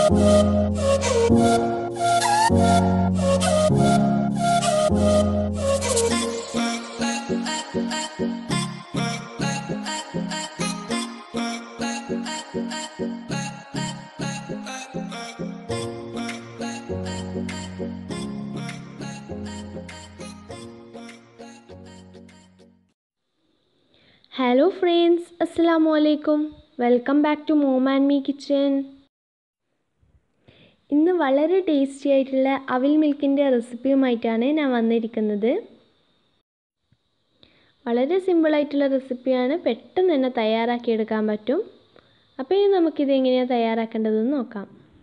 hello friends അസ്സലാമു അലൈക്കും welcome back to mom and me kitchen ഇന്ന് വളരെ ടേസ്റ്റി ആയിട്ടുള്ള അവിൽ മിൽക്കിൻ്റെ റെസിപ്പിയുമായിട്ടാണ് ഞാൻ വന്നിരിക്കുന്നത് വളരെ സിമ്പിളായിട്ടുള്ള റെസിപ്പിയാണ് പെട്ടെന്ന് തന്നെ തയ്യാറാക്കിയെടുക്കാൻ പറ്റും അപ്പോൾ ഇനി നമുക്കിത് എങ്ങനെയാണ് തയ്യാറാക്കേണ്ടതെന്ന് നോക്കാം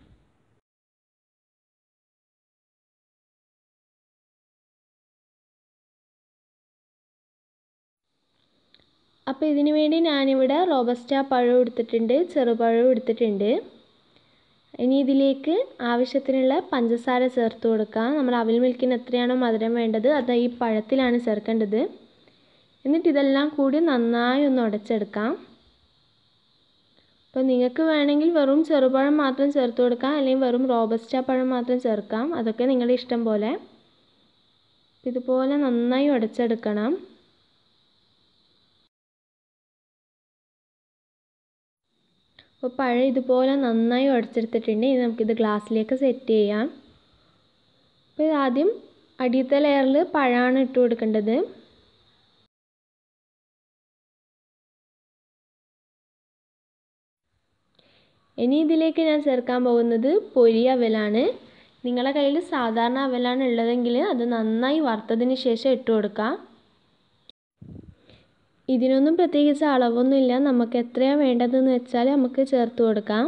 അപ്പോൾ ഇതിനു വേണ്ടി ഞാനിവിടെ റോബസ്റ്റ പഴം എടുത്തിട്ടുണ്ട് ചെറുപഴം എടുത്തിട്ടുണ്ട് ഇനി ഇതിലേക്ക് ആവശ്യത്തിനുള്ള പഞ്ചസാര ചേർത്ത് കൊടുക്കാം നമ്മൾ അവിൽ മിൽക്കിന് എത്രയാണോ മധുരം വേണ്ടത് അത് ഈ പഴത്തിലാണ് ചേർക്കേണ്ടത് എന്നിട്ട് ഇതെല്ലാം കൂടി നന്നായി ഒന്ന് ഉടച്ചെടുക്കാം അപ്പോൾ നിങ്ങൾക്ക് വേണമെങ്കിൽ വെറും ചെറുപഴം മാത്രം ചേർത്ത് കൊടുക്കാം അല്ലെങ്കിൽ വെറും റോബസ്റ്റ പഴം മാത്രം ചേർക്കാം അതൊക്കെ നിങ്ങളുടെ ഇഷ്ടം പോലെ ഇതുപോലെ നന്നായി ഉടച്ചെടുക്കണം അപ്പോൾ പഴം ഇതുപോലെ നന്നായി ഉടച്ചെടുത്തിട്ടുണ്ട് ഇനി നമുക്കിത് ഗ്ലാസ്സിലേക്ക് സെറ്റ് ചെയ്യാം അപ്പോൾ ആദ്യം അടിയത്തെ ലെയറിൽ പഴമാണ് ഇട്ട് കൊടുക്കേണ്ടത് ഇനി ഇതിലേക്ക് ഞാൻ ചേർക്കാൻ പോകുന്നത് പൊരി അവലാണ് നിങ്ങളുടെ കയ്യിൽ സാധാരണ അവലാണ് ഉള്ളതെങ്കിൽ അത് നന്നായി വറുത്തതിന് ശേഷം ഇട്ട് കൊടുക്കാം ഇതിനൊന്നും പ്രത്യേകിച്ച് അളവൊന്നുമില്ല നമുക്ക് എത്രയാണ് വേണ്ടതെന്ന് വെച്ചാൽ നമുക്ക് ചേർത്ത് കൊടുക്കാം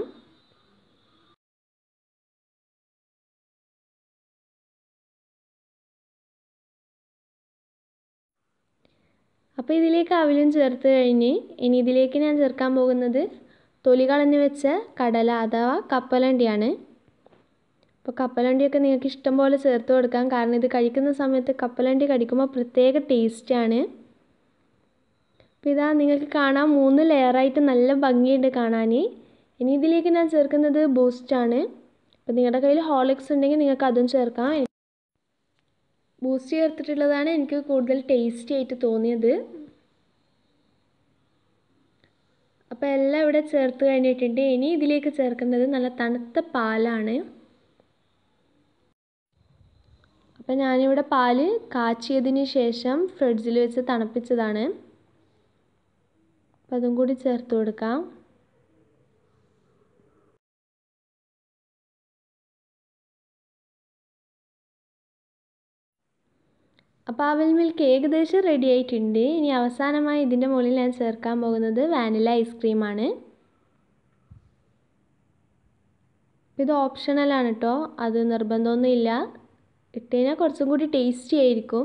അപ്പോൾ ഇതിലേക്ക് അവിലും ചേർത്ത് കഴിഞ്ഞ് ഇനി ഇതിലേക്ക് ഞാൻ ചേർക്കാൻ പോകുന്നത് തൊലി കളഞ്ഞ് വെച്ച കടല അഥവാ കപ്പലണ്ടിയാണ് അപ്പോൾ കപ്പലണ്ടിയൊക്കെ നിങ്ങൾക്ക് ഇഷ്ടം പോലെ ചേർത്ത് കൊടുക്കാം കാരണം ഇത് കഴിക്കുന്ന സമയത്ത് കപ്പലണ്ടി കടിക്കുമ്പോൾ പ്രത്യേക ടേസ്റ്റാണ് അപ്പോൾ ഇതാ നിങ്ങൾക്ക് കാണാം മൂന്ന് ലെയറായിട്ട് നല്ല ഭംഗിയുണ്ട് കാണാൻ ഇനി ഇതിലേക്ക് ഞാൻ ചേർക്കുന്നത് ബൂസ്റ്റാണ് അപ്പോൾ നിങ്ങളുടെ കയ്യിൽ ഹോളിക്സ് ഉണ്ടെങ്കിൽ നിങ്ങൾക്ക് അതും ചേർക്കാം ബൂസ്റ്റ് ചേർത്തിട്ടുള്ളതാണ് എനിക്ക് കൂടുതൽ ടേസ്റ്റി ആയിട്ട് തോന്നിയത് അപ്പോൾ എല്ലാം ഇവിടെ ചേർത്ത് കഴിഞ്ഞിട്ടുണ്ട് ഇനി ഇതിലേക്ക് ചേർക്കുന്നത് നല്ല തണുത്ത പാലാണ് അപ്പോൾ ഞാനിവിടെ പാല് കാച്ചിയതിന് ശേഷം ഫ്രിഡ്ജിൽ വെച്ച് തണുപ്പിച്ചതാണ് അപ്പം അതും കൂടി ചേർത്ത് കൊടുക്കാം അപ്പോൾ അവിൽ മിൽക്ക് ഏകദേശം റെഡി ആയിട്ടുണ്ട് ഇനി അവസാനമായി ഇതിൻ്റെ മുകളിൽ ഞാൻ ചേർക്കാൻ പോകുന്നത് വാനില ഐസ്ക്രീമാണ് ഇത് ഓപ്ഷണലാണ് കേട്ടോ അത് നിർബന്ധമൊന്നുമില്ല ഇട്ട് കഴിഞ്ഞാൽ കുറച്ചും കൂടി ടേസ്റ്റി ആയിരിക്കും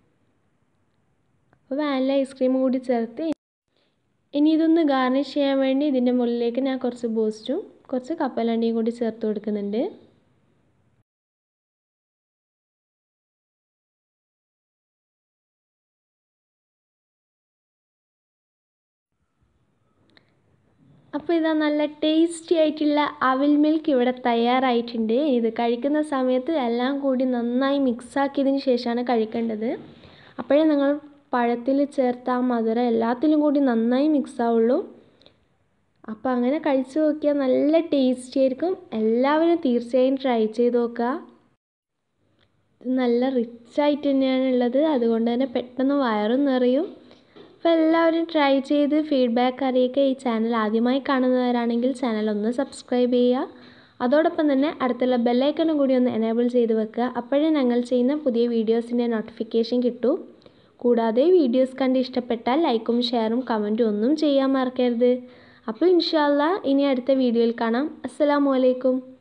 അപ്പോൾ വാനില ഐസ്ക്രീമും കൂടി ചേർത്ത് ഇനി ഇതൊന്ന് ഗാർണിഷ് ചെയ്യാൻ വേണ്ടി ഇതിൻ്റെ മുകളിലേക്ക് ഞാൻ കുറച്ച് ബൂസ്റ്റും കുറച്ച് കപ്പലണ്ടിയും കൂടി ചേർത്ത് കൊടുക്കുന്നുണ്ട് അപ്പോൾ ഇതാ നല്ല ടേസ്റ്റി ആയിട്ടുള്ള അവിൽ മിൽക്ക് ഇവിടെ തയ്യാറായിട്ടുണ്ട് ഇത് കഴിക്കുന്ന സമയത്ത് എല്ലാം കൂടി നന്നായി മിക്സാക്കിയതിന് ശേഷമാണ് കഴിക്കേണ്ടത് അപ്പോഴേ നിങ്ങൾ പഴത്തിൽ ചേർത്ത ആ മധുരം എല്ലാത്തിലും കൂടി നന്നായി മിക്സ് ആവുള്ളൂ അപ്പോൾ അങ്ങനെ കഴിച്ചു നോക്കിയാൽ നല്ല ടേസ്റ്റി ആയിരിക്കും എല്ലാവരും തീർച്ചയായും ട്രൈ ചെയ്ത് നോക്കുക ഇത് നല്ല റിച്ച് ആയിട്ട് തന്നെയാണ് ഉള്ളത് അതുകൊണ്ട് തന്നെ പെട്ടെന്ന് വയറും നിറയും അപ്പോൾ എല്ലാവരും ട്രൈ ചെയ്ത് ഫീഡ്ബാക്ക് അറിയിക്കുക ഈ ചാനൽ ആദ്യമായി കാണുന്നവരാണെങ്കിൽ ചാനൽ ഒന്ന് സബ്സ്ക്രൈബ് ചെയ്യുക അതോടൊപ്പം തന്നെ അടുത്തുള്ള ബെല്ലൈക്കണും കൂടി ഒന്ന് എനേബിൾ ചെയ്ത് വെക്കുക അപ്പോഴേ ഞങ്ങൾ ചെയ്യുന്ന പുതിയ വീഡിയോസിൻ്റെ നോട്ടിഫിക്കേഷൻ കിട്ടൂ കൂടാതെ വീഡിയോസ് കണ്ട് ഇഷ്ടപ്പെട്ടാൽ ലൈക്കും ഷെയറും കമൻറ്റും ഒന്നും ചെയ്യാൻ മറക്കരുത് അപ്പോൾ ഇൻഷാല്ല ഇനി അടുത്ത വീഡിയോയിൽ കാണാം അസ്സലാമു അലൈക്കും